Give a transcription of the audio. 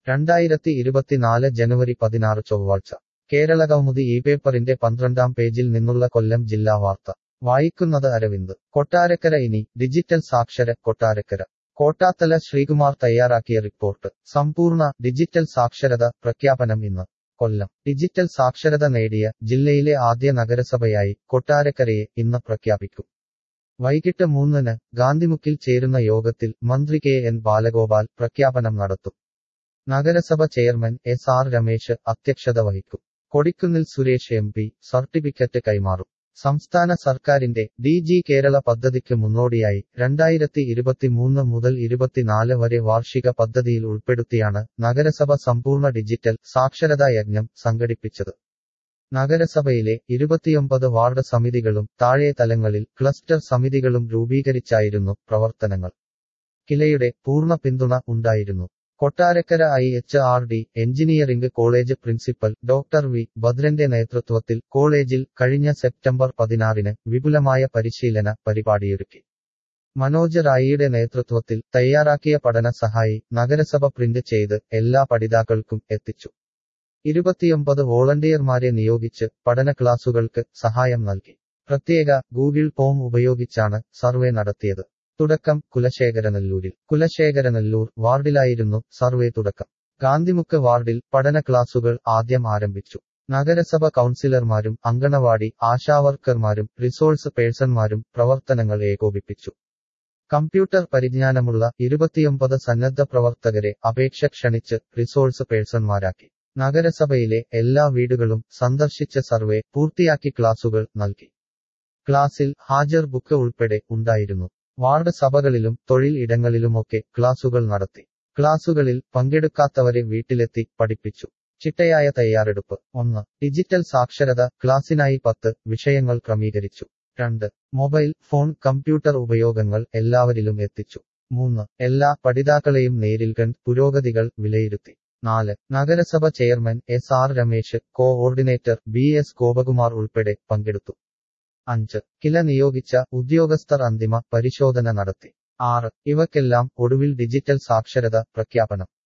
രണ്ടായിരത്തി ഇരുപത്തിനാല് ജനുവരി പതിനാറ് ചൊവ്വാഴ്ച കേരള കൗമുദി ഈ പേപ്പറിന്റെ പന്ത്രണ്ടാം പേജിൽ നിന്നുള്ള കൊല്ലം ജില്ലാ വാർത്ത വായിക്കുന്നത് അരവിന്ദ് കൊട്ടാരക്കര ഇനി ഡിജിറ്റൽ സാക്ഷര കൊട്ടാരക്കര കോട്ടാത്തല ശ്രീകുമാർ തയ്യാറാക്കിയ റിപ്പോർട്ട് സമ്പൂർണ്ണ ഡിജിറ്റൽ സാക്ഷരത പ്രഖ്യാപനം ഇന്ന് കൊല്ലം ഡിജിറ്റൽ സാക്ഷരത നേടിയ ജില്ലയിലെ ആദ്യ നഗരസഭയായി കൊട്ടാരക്കരയെ ഇന്ന് പ്രഖ്യാപിക്കും വൈകിട്ട് മൂന്നിന് ഗാന്ധിമുക്കിൽ ചേരുന്ന യോഗത്തിൽ മന്ത്രി കെ എൻ ബാലഗോപാൽ പ്രഖ്യാപനം നടത്തും നഗരസഭ ചെയർമാൻ എസ് ആർ രമേശ് അധ്യക്ഷത വഹിക്കും Kodikunnil Suresh M P certificate കൈമാറും സംസ്ഥാന സർക്കാരിന്റെ ഡി ജി കേരള പദ്ധതിക്ക് മുന്നോടിയായി രണ്ടായിരത്തി ഇരുപത്തിമൂന്ന് മുതൽ ഇരുപത്തിനാല് വരെ വാർഷിക പദ്ധതിയിൽ ഉൾപ്പെടുത്തിയാണ് നഗരസഭ സമ്പൂർണ്ണ ഡിജിറ്റൽ സാക്ഷരതാ യജ്ഞം സംഘടിപ്പിച്ചത് നഗരസഭയിലെ ഇരുപത്തിയൊമ്പത് വാർഡ് സമിതികളും താഴെ തലങ്ങളിൽ ക്ലസ്റ്റർ സമിതികളും രൂപീകരിച്ചായിരുന്നു പ്രവർത്തനങ്ങൾ കിലയുടെ പൂർണ്ണ പിന്തുണ ഉണ്ടായിരുന്നു Kottarakkara I H R D engineering college principal doctor V ഭദ്രന്റെ നേതൃത്വത്തിൽ കോളേജിൽ കഴിഞ്ഞ സെപ്റ്റംബർ പതിനാറിന് വിപുലമായ പരിശീലന പരിപാടിയൊരുക്കി മനോജ് റായിയുടെ നേതൃത്വത്തിൽ തയ്യാറാക്കിയ പഠന സഹായി നഗരസഭ പ്രിന്റ് ചെയ്ത് എല്ലാ പഠിതാക്കൾക്കും എത്തിച്ചു ഇരുപത്തിയൊമ്പത് വോളണ്ടിയർമാരെ നിയോഗിച്ച് പഠന ക്ലാസുകൾക്ക് സഹായം നൽകി പ്രത്യേക ഗൂഗിൾ ഫോം ഉപയോഗിച്ചാണ് സർവേ നടത്തിയത് തുടക്കം കുലശേഖരനല്ലൂരിൽ കുലശേഖരനല്ലൂർ വാർഡിലായിരുന്നു സർവേ തുടക്കം ഗാന്ധിമുക്ക് വാർഡിൽ പഠന ക്ലാസുകൾ ആദ്യം ആരംഭിച്ചു നഗരസഭ കൗൺസിലർമാരും അങ്കണവാടി ആശാവർക്കർമാരും റിസോഴ്സ് പേഴ്സൺമാരും പ്രവർത്തനങ്ങൾ ഏകോപിപ്പിച്ചു കമ്പ്യൂട്ടർ പരിജ്ഞാനമുള്ള ഇരുപത്തിയൊമ്പത് സന്നദ്ധ പ്രവർത്തകരെ അപേക്ഷ ക്ഷണിച്ച് റിസോഴ്സ് പേഴ്സൺമാരാക്കി നഗരസഭയിലെ എല്ലാ വീടുകളും സന്ദർശിച്ച സർവേ പൂർത്തിയാക്കി ക്ലാസുകൾ നൽകി ക്ലാസിൽ ഹാജർ ബുക്ക് ഉൾപ്പെടെ ഉണ്ടായിരുന്നു വാർഡ് സഭകളിലും തൊഴിൽ ഇടങ്ങളിലുമൊക്കെ ക്ലാസുകൾ നടത്തി ക്ലാസുകളിൽ പങ്കെടുക്കാത്തവരെ വീട്ടിലെത്തി പഠിപ്പിച്ചു ചിട്ടയായ തയ്യാറെടുപ്പ് ഒന്ന് ഡിജിറ്റൽ സാക്ഷരത ക്ലാസിനായി പത്ത് വിഷയങ്ങൾ ക്രമീകരിച്ചു രണ്ട് മൊബൈൽ ഫോൺ കമ്പ്യൂട്ടർ ഉപയോഗങ്ങൾ എല്ലാവരിലും എത്തിച്ചു മൂന്ന് എല്ലാ പഠിതാക്കളെയും നേരിൽ കണ്ട് പുരോഗതികൾ വിലയിരുത്തി നാല് നഗരസഭ chairman S R Ramesh coordinator B S Gopakumar ഉൾപ്പെടെ പങ്കെടുത്തു അഞ്ച് കില നിയോഗിച്ച ഉദ്യോഗസ്ഥർ അന്തിമ പരിശോധന നടത്തി ആറ് ഇവക്കെല്ലാം ഒടുവിൽ ഡിജിറ്റൽ സാക്ഷരത പ്രഖ്യാപനം